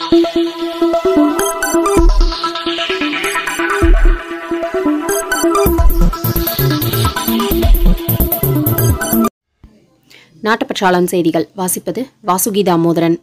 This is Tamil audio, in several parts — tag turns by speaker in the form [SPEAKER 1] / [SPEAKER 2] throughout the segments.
[SPEAKER 1] நாட்டுப்பற்றாளன் செய்திகள் வாசிப்பது வாசுகி தாமோதரன்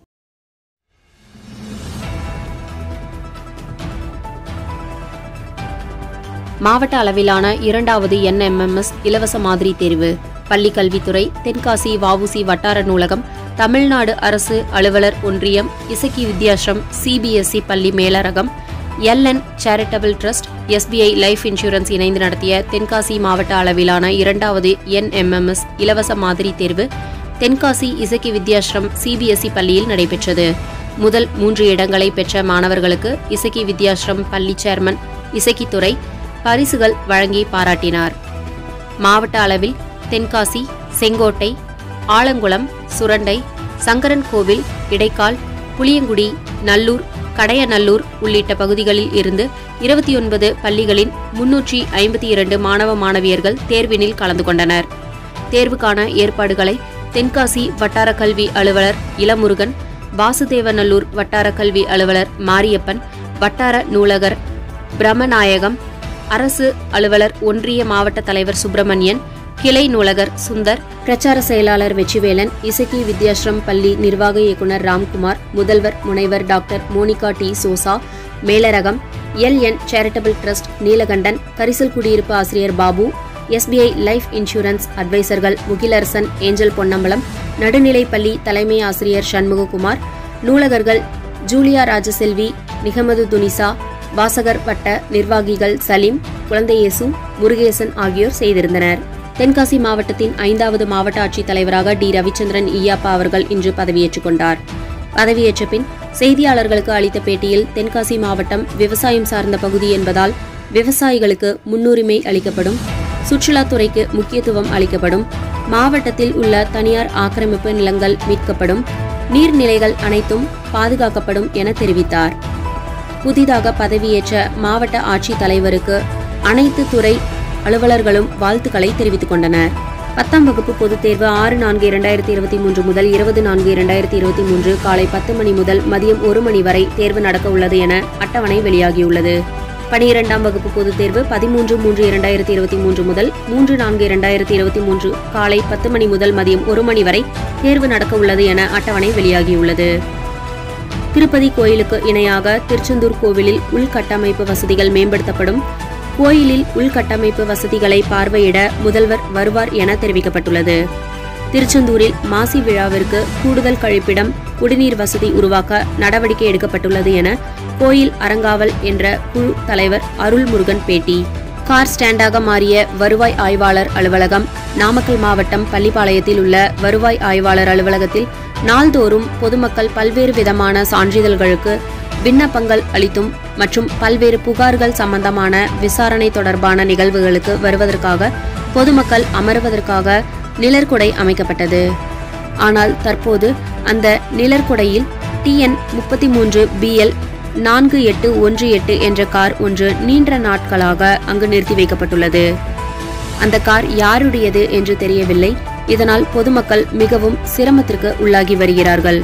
[SPEAKER 1] மாவட்ட அளவிலான இரண்டாவது என்எம்எம்எஸ் இலவச மாதிரி தேர்வு பள்ளிக் கல்வித்துறை தென்காசி வஉசி வட்டார நூலகம் தமிழ்நாடு அரசு அலுவலர் ஒன்றியம் இசக்கி வித்யாஸ்ரம் சிபிஎஸ்இ பள்ளி Melaragam LN charitable trust SBI life insurance இணைந்து நடத்திய தென்காசி மாவட்ட அளவிலான இரண்டாவது என்எம்எம்எஸ் இலவச மாதிரி தேர்வு தென்காசி இசக்கி வித்யாஸ்ரம் சிபிஎஸ்இ பள்ளியில் நடைபெற்றது முதல் மூன்று இடங்களை பெற்ற மாணவர்களுக்கு இசக்கி வித்யாஸ்ரம் பள்ளி சேர்மன் இசக்கித்துறை பரிசுகள் வழங்கி பாராட்டினார் மாவட்ட அளவில் தென்காசி செங்கோட்டை ஆலங்குளம் சுரண்டை சங்கரன் கோவில் இடைக்கால் புளியங்குடி நல்லூர் கடையநல்லூர் உள்ளிட்ட பகுதிகளில் இருந்து இருபத்தி ஒன்பது பள்ளிகளின் முன்னூற்றி ஐம்பத்தி இரண்டு மாணவ மாணவியர்கள் தேர்வினில் கலந்து கொண்டனர் தேர்வுக்கான ஏற்பாடுகளை தென்காசி வட்டார கல்வி அலுவலர் இளமுருகன் வாசுதேவநல்லூர் வட்டார கல்வி அலுவலர் மாரியப்பன் வட்டார நூலகர் பிரமநாயகம் அரசு அலுவலர் ஒன்றிய மாவட்ட தலைவர் சுப்பிரமணியன் கிளை நூலகர் சுந்தர் பிரச்சார செயலாளர் வெற்றிவேலன் இசக்கி வித்யாஸ்ரம் பள்ளி நிர்வாக இயக்குநர் ராம்குமார் முதல்வர் முனைவர் doctor Monica D Souza Melaragam L N charitable trust Neelakandan Karisal Kudiyiruppu ஆசிரியர் பாபு எஸ்பிஐ லைஃப் இன்சூரன்ஸ் அட்வைசர்கள் முகிலரசன் ஏஞ்சல் பொன்னம்பலம் நடுநிலைப்பள்ளி தலைமை ஆசிரியர் சண்முககுமார் நூலகர்கள் ஜூலியா ராஜசெல்வி நிகமது துனிசா வாசகர் வட்ட நிர்வாகிகள் சலீம் குழந்தையேசு முருகேசன் ஆகியோர் செய்திருந்தனர் தென்காசி மாவட்டத்தின் ஐந்தாவது மாவட்ட ஆட்சித் தலைவராக டி ரவிச்சந்திரன் ஈயாப்பா அவர்கள் இன்று பதவியேற்றுக் கொண்டார் பதவியேற்ற பின் செய்தியாளர்களுக்கு அளித்த பேட்டியில் தென்காசி மாவட்டம் விவசாயம் சார்ந்த பகுதி என்பதால் விவசாயிகளுக்கு முன்னுரிமை அளிக்கப்படும் சுற்றுலாத்துறைக்கு முக்கியத்துவம் அளிக்கப்படும் மாவட்டத்தில் உள்ள தனியார் ஆக்கிரமிப்பு நிலங்கள் மீட்கப்படும் நீர்நிலைகள் அனைத்தும் பாதுகாக்கப்படும் என தெரிவித்தார் புதிதாக பதவியேற்ற மாவட்ட ஆட்சித் தலைவருக்கு அனைத்து துறை அலுவலர்களும் வாழ்த்துக்களை தெரிவித்துக் கொண்டனர் பத்தாம் வகுப்பு பொதுத் தேர்வு ஆறு நான்கு இரண்டாயிரத்தி இருபத்தி மூன்று முதல் இருபது நான்கு இரண்டாயிரத்தி இருபத்தி மூன்று காலை பத்து மணி முதல் மதியம் ஒரு மணி வரை தேர்வு நடக்க உள்ளது என அட்டவணை வெளியாகியுள்ளது பனிரெண்டாம் வகுப்பு பொதுத் தேர்வு பதிமூன்று மூன்று இரண்டாயிரத்தி இருபத்தி மூன்று முதல் மூன்று நான்கு இரண்டாயிரத்தி இருபத்தி மூன்று காலை பத்து மணி முதல் மதியம் ஒரு மணி வரை தேர்வு நடக்க உள்ளது என அட்டவணை வெளியாகியுள்ளது திருப்பதி கோயிலுக்கு இணையாக திருச்செந்தூர் கோவிலில் உள்கட்டமைப்பு வசதிகள் மேம்படுத்தப்படும் கோயிலில் உள்கட்டமைப்பு வசதிகளை பார்வையிட முதல்வர் வருவார் என தெரிவிக்கப்பட்டுள்ளது திருச்செந்தூரில் மாசி விழாவிற்கு கூடுதல் கழிப்பிடம் குடிநீர் வசதி உருவாக்க நடவடிக்கை எடுக்கப்பட்டுள்ளது என கோயில் அறங்காவல் என்ற குழு தலைவர் அருள்முருகன் பேட்டி கார் ஸ்டாண்டாக மாறிய வருவாய் ஆய்வாளர் அலுவலகம் நாமக்கல் மாவட்டம் பள்ளிப்பாளையத்தில் உள்ள வருவாய் ஆய்வாளர் அலுவலகத்தில் நாள்தோறும் பொதுமக்கள் பல்வேறு விதமான சான்றிதழ்களுக்கு விண்ணப்பங்கள் அளித்தும் மற்றும் பல்வேறு புகார்கள் சம்பந்தமான விசாரணை தொடர்பான நிகழ்வுகளுக்கு வருவதற்காக பொதுமக்கள் அமர்வதற்காக நிழற்குடை அமைக்கப்பட்டது ஆனால் தற்போது அந்த நிழற்குடையில் டிஎன் முப்பத்தி மூன்று பிஎல் நான்கு எட்டு ஒன்று எட்டு என்ற கார் ஒன்று நீண்ட நாட்களாக அங்கு நிறுத்தி வைக்கப்பட்டுள்ளது அந்த கார் யாருடையது என்று தெரியவில்லை இதனால் பொதுமக்கள் மிகவும் சிரமத்திற்கு உள்ளாகி வருகிறார்கள்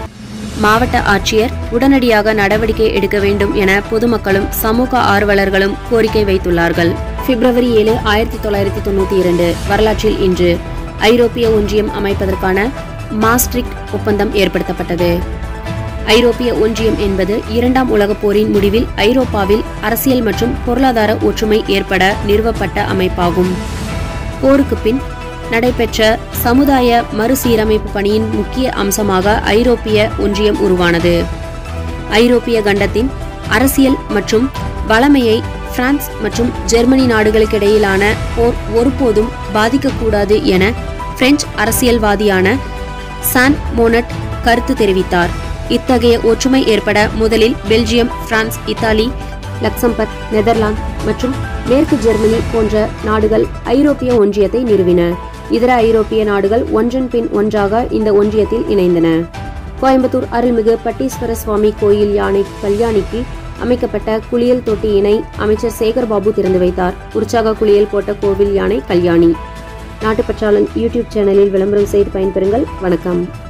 [SPEAKER 1] மாவட்ட ஆட்சியர் உடனடியாக நடவடிக்கை எடுக்க வேண்டும் என பொதுமக்களும் சமூக ஆர்வலர்களும் கோரிக்கை வைத்துள்ளார்கள் பிப்ரவரி ஏழு ஆயிரத்தி தொள்ளாயிரத்தி தொண்ணூத்தி இரண்டு வரலாற்றில் இன்று ஐரோப்பிய ஒன்றியம் அமைப்பதற்கான மாஸ்ட்ரிக்ட் ஒப்பந்தம் ஏற்படுத்தப்பட்டது ஐரோப்பிய ஒன்றியம் என்பது இரண்டாம் உலகப் போரின் முடிவில் ஐரோப்பாவில் அரசியல் மற்றும் பொருளாதார ஒற்றுமை ஏற்பட நிறுவப்பட்ட அமைப்பாகும் போருக்கு பின் நடைபெற்ற சமுதாய மறுசீரமைப்பு பணியின் முக்கிய அம்சமாக ஐரோப்பிய ஒன்றியம் உருவானது ஐரோப்பிய கண்டத்தின் அரசியல் மற்றும் வளமையை பிரான்ஸ் மற்றும் ஜெர்மனி நாடுகளுக்கிடையிலான போர் ஒருபோதும் பாதிக்கக்கூடாது என பிரெஞ்சு அரசியல்வாதியான சான் மோனட் கருத்து தெரிவித்தார் இத்தகைய ஒற்றுமை ஏற்பட முதலில் பெல்ஜியம் பிரான்ஸ் இத்தாலி லக்சம்பர்க் நெதர்லாந்து மற்றும் மேற்கு ஜெர்மனி போன்ற நாடுகள் ஐரோப்பிய ஒன்றியத்தை நிறுவின இதர ஐரோப்பிய நாடுகள் ஒன்றன் பின் ஒன்றாக இந்த ஒன்றியத்தில் இணைந்தன கோயம்புத்தூர் அருள்மிகு பட்டீஸ்வர சுவாமி கோயில் யானை கல்யாணிக்கு அமைக்கப்பட்ட குளியல் தொட்டியினை அமைச்சர் சேகர்பாபு திறந்து வைத்தார் உற்சாக குளியல் போட்ட கோவில் யானை கல்யாணி நாட்டுப்பற்றாளன் யூடியூப் சேனலில் விளம்பரம் செய்து பயன்பெறுங்கள் வணக்கம்